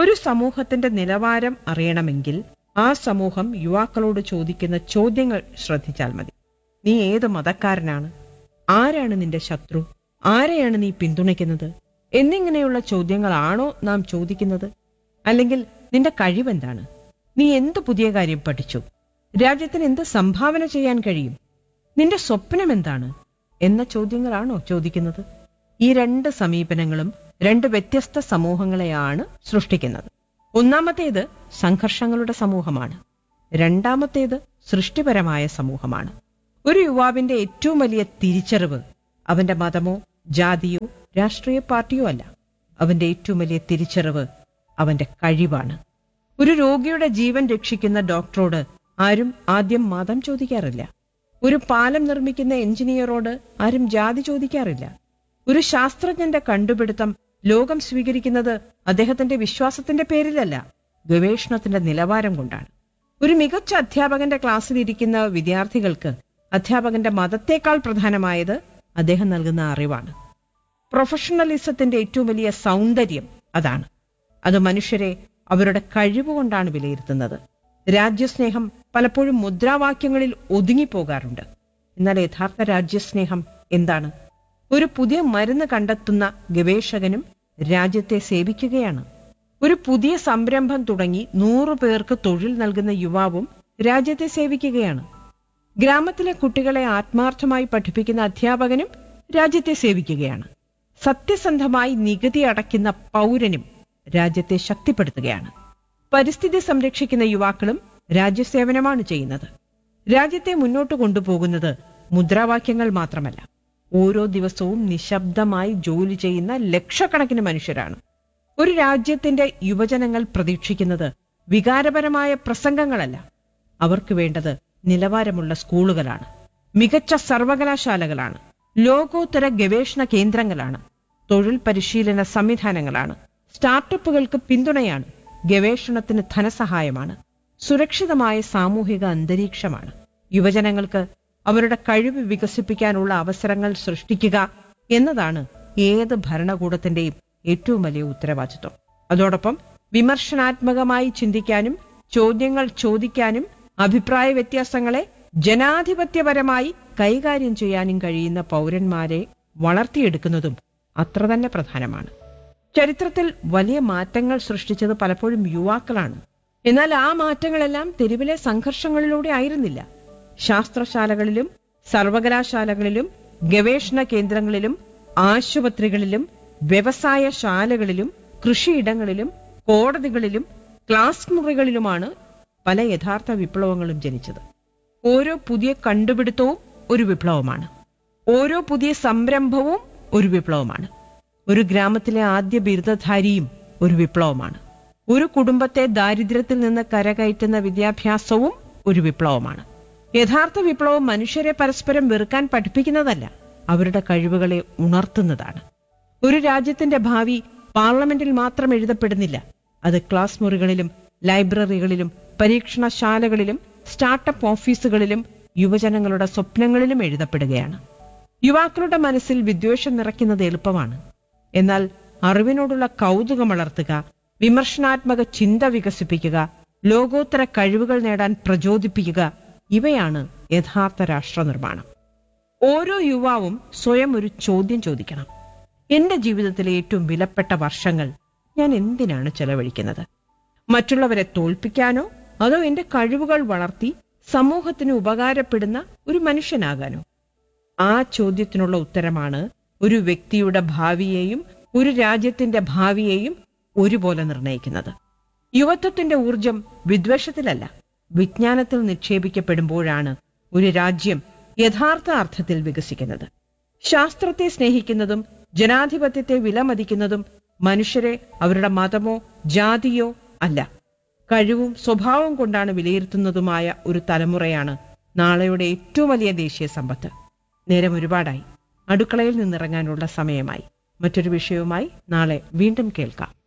ഒരു സമൂഹത്തിന്റെ നിലവാരം അറിയണമെങ്കിൽ ആ സമൂഹം യുവാക്കളോട് ചോദിക്കുന്ന ചോദ്യങ്ങൾ ശ്രദ്ധിച്ചാൽ മതി നീ ഏത് മതക്കാരനാണ് ആരാണ് നിന്റെ ശത്രു ആരെയാണ് നീ പിന്തുണയ്ക്കുന്നത് എന്നിങ്ങനെയുള്ള ചോദ്യങ്ങളാണോ നാം ചോദിക്കുന്നത് അല്ലെങ്കിൽ നിന്റെ കഴിവെന്താണ് നീ എന്ത് പുതിയ കാര്യം പഠിച്ചു രാജ്യത്തിന് എന്ത് സംഭാവന ചെയ്യാൻ കഴിയും നിന്റെ സ്വപ്നം എന്താണ് എന്ന ചോദ്യങ്ങളാണോ ചോദിക്കുന്നത് ഈ രണ്ട് സമീപനങ്ങളും രണ്ട് വ്യത്യസ്ത സമൂഹങ്ങളെയാണ് സൃഷ്ടിക്കുന്നത് ഒന്നാമത്തേത് സംഘർഷങ്ങളുടെ സമൂഹമാണ് രണ്ടാമത്തേത് സൃഷ്ടിപരമായ സമൂഹമാണ് ഒരു യുവാവിന്റെ ഏറ്റവും വലിയ തിരിച്ചറിവ് അവന്റെ മതമോ ജാതിയോ രാഷ്ട്രീയ പാർട്ടിയോ അല്ല അവന്റെ ഏറ്റവും വലിയ തിരിച്ചറിവ് അവന്റെ കഴിവാണ് ഒരു രോഗിയുടെ ജീവൻ രക്ഷിക്കുന്ന ഡോക്ടറോട് ആരും ആദ്യം മതം ചോദിക്കാറില്ല ഒരു പാലം നിർമ്മിക്കുന്ന എഞ്ചിനീയറോട് ആരും ജാതി ചോദിക്കാറില്ല ഒരു ശാസ്ത്രജ്ഞന്റെ കണ്ടുപിടുത്തം ലോകം സ്വീകരിക്കുന്നത് അദ്ദേഹത്തിന്റെ വിശ്വാസത്തിന്റെ പേരിലല്ല ഗവേഷണത്തിന്റെ നിലവാരം കൊണ്ടാണ് ഒരു മികച്ച അധ്യാപകന്റെ ക്ലാസ്സിൽ ഇരിക്കുന്ന വിദ്യാർത്ഥികൾക്ക് അധ്യാപകന്റെ മതത്തേക്കാൾ പ്രധാനമായത് അദ്ദേഹം നൽകുന്ന അറിവാണ് പ്രൊഫഷണലിസത്തിന്റെ ഏറ്റവും വലിയ സൗന്ദര്യം അതാണ് അത് മനുഷ്യരെ അവരുടെ കഴിവുകൊണ്ടാണ് വിലയിരുത്തുന്നത് രാജ്യസ്നേഹം പലപ്പോഴും മുദ്രാവാക്യങ്ങളിൽ ഒതുങ്ങിപ്പോകാറുണ്ട് എന്നാൽ യഥാർത്ഥ രാജ്യസ്നേഹം എന്താണ് ഒരു പുതിയ മരുന്ന് കണ്ടെത്തുന്ന ഗവേഷകനും രാജ്യത്തെ സേവിക്കുകയാണ് ഒരു പുതിയ സംരംഭം തുടങ്ങി നൂറു പേർക്ക് തൊഴിൽ നൽകുന്ന യുവാവും രാജ്യത്തെ സേവിക്കുകയാണ് ഗ്രാമത്തിലെ കുട്ടികളെ ആത്മാർത്ഥമായി പഠിപ്പിക്കുന്ന അധ്യാപകനും രാജ്യത്തെ സേവിക്കുകയാണ് സത്യസന്ധമായി നികുതി അടയ്ക്കുന്ന പൗരനും രാജ്യത്തെ ശക്തിപ്പെടുത്തുകയാണ് പരിസ്ഥിതി സംരക്ഷിക്കുന്ന യുവാക്കളും രാജ്യസേവനമാണ് ചെയ്യുന്നത് രാജ്യത്തെ മുന്നോട്ട് കൊണ്ടുപോകുന്നത് മുദ്രാവാക്യങ്ങൾ മാത്രമല്ല ഓരോ ദിവസവും നിശബ്ദമായി ജോലി ചെയ്യുന്ന ലക്ഷക്കണക്കിന് മനുഷ്യരാണ് ഒരു രാജ്യത്തിന്റെ യുവജനങ്ങൾ പ്രതീക്ഷിക്കുന്നത് വികാരപരമായ പ്രസംഗങ്ങളല്ല അവർക്ക് വേണ്ടത് നിലവാരമുള്ള സ്കൂളുകളാണ് മികച്ച സർവകലാശാലകളാണ് ലോകോത്തര ഗവേഷണ കേന്ദ്രങ്ങളാണ് തൊഴിൽ പരിശീലന സംവിധാനങ്ങളാണ് സ്റ്റാർട്ടപ്പുകൾക്ക് പിന്തുണയാണ് ഗവേഷണത്തിന് ധനസഹായമാണ് സുരക്ഷിതമായ സാമൂഹിക അന്തരീക്ഷമാണ് യുവജനങ്ങൾക്ക് അവരുടെ കഴിവ് വികസിപ്പിക്കാനുള്ള അവസരങ്ങൾ സൃഷ്ടിക്കുക എന്നതാണ് ഏത് ഭരണകൂടത്തിന്റെയും ഏറ്റവും വലിയ ഉത്തരവാദിത്വം അതോടൊപ്പം വിമർശനാത്മകമായി ചിന്തിക്കാനും ചോദ്യങ്ങൾ ചോദിക്കാനും അഭിപ്രായ വ്യത്യാസങ്ങളെ ജനാധിപത്യപരമായി കൈകാര്യം ചെയ്യാനും കഴിയുന്ന പൗരന്മാരെ വളർത്തിയെടുക്കുന്നതും അത്ര തന്നെ പ്രധാനമാണ് ചരിത്രത്തിൽ വലിയ മാറ്റങ്ങൾ സൃഷ്ടിച്ചത് പലപ്പോഴും യുവാക്കളാണ് എന്നാൽ ആ മാറ്റങ്ങളെല്ലാം തെരുവിലെ സംഘർഷങ്ങളിലൂടെ ആയിരുന്നില്ല ശാസ്ത്രശാലകളിലും സർവകലാശാലകളിലും ഗവേഷണ കേന്ദ്രങ്ങളിലും ആശുപത്രികളിലും വ്യവസായശാലകളിലും കൃഷിയിടങ്ങളിലും കോടതികളിലും ക്ലാസ് മുറികളിലുമാണ് പല യഥാർത്ഥ വിപ്ലവങ്ങളും ജനിച്ചത് ഓരോ പുതിയ കണ്ടുപിടുത്തവും ഒരു വിപ്ലവമാണ് ഓരോ പുതിയ സംരംഭവും ഒരു വിപ്ലവമാണ് ഒരു ഗ്രാമത്തിലെ ആദ്യ ബിരുദധാരിയും ഒരു വിപ്ലവമാണ് ഒരു കുടുംബത്തെ ദാരിദ്ര്യത്തിൽ നിന്ന് കരകയറ്റുന്ന വിദ്യാഭ്യാസവും ഒരു വിപ്ലവമാണ് യഥാർത്ഥ വിപ്ലവം മനുഷ്യരെ പരസ്പരം വെറുക്കാൻ പഠിപ്പിക്കുന്നതല്ല അവരുടെ കഴിവുകളെ ഉണർത്തുന്നതാണ് ഒരു രാജ്യത്തിന്റെ ഭാവി പാർലമെന്റിൽ മാത്രം എഴുതപ്പെടുന്നില്ല അത് ക്ലാസ് മുറികളിലും ലൈബ്രറികളിലും പരീക്ഷണശാലകളിലും സ്റ്റാർട്ടപ്പ് ഓഫീസുകളിലും യുവജനങ്ങളുടെ സ്വപ്നങ്ങളിലും എഴുതപ്പെടുകയാണ് യുവാക്കളുടെ മനസ്സിൽ വിദ്വേഷം നിറയ്ക്കുന്നത് എളുപ്പമാണ് എന്നാൽ അറിവിനോടുള്ള കൗതുകം വളർത്തുക വിമർശനാത്മക ചിന്ത വികസിപ്പിക്കുക ലോകോത്തര കഴിവുകൾ നേടാൻ പ്രചോദിപ്പിക്കുക ഇവയാണ് യഥാർത്ഥ രാഷ്ട്ര നിർമ്മാണം ഓരോ യുവാവും സ്വയം ഒരു ചോദ്യം ചോദിക്കണം എന്റെ ജീവിതത്തിലെ ഏറ്റവും വിലപ്പെട്ട വർഷങ്ങൾ ഞാൻ എന്തിനാണ് ചെലവഴിക്കുന്നത് മറ്റുള്ളവരെ തോൽപ്പിക്കാനോ അതോ എന്റെ കഴിവുകൾ വളർത്തി സമൂഹത്തിന് ഉപകാരപ്പെടുന്ന ഒരു മനുഷ്യനാകാനോ ആ ചോദ്യത്തിനുള്ള ഉത്തരമാണ് ഒരു വ്യക്തിയുടെ ഭാവിയെയും ഒരു രാജ്യത്തിന്റെ ഭാവിയെയും ഒരുപോലെ നിർണയിക്കുന്നത് യുവത്വത്തിന്റെ ഊർജം വിദ്വേഷത്തിലല്ല വിജ്ഞാനത്തിൽ നിക്ഷേപിക്കപ്പെടുമ്പോഴാണ് ഒരു രാജ്യം യഥാർത്ഥ അർത്ഥത്തിൽ വികസിക്കുന്നത് ശാസ്ത്രത്തെ സ്നേഹിക്കുന്നതും ജനാധിപത്യത്തെ വിലമതിക്കുന്നതും മനുഷ്യരെ അവരുടെ മതമോ ജാതിയോ അല്ല കഴിവും സ്വഭാവവും കൊണ്ടാണ് വിലയിരുത്തുന്നതുമായ ഒരു തലമുറയാണ് നാളെയുടെ ഏറ്റവും വലിയ ദേശീയ സമ്പത്ത് നേരം ഒരുപാടായി അടുക്കളയിൽ നിന്നിറങ്ങാനുള്ള സമയമായി മറ്റൊരു വിഷയവുമായി നാളെ വീണ്ടും കേൾക്കാം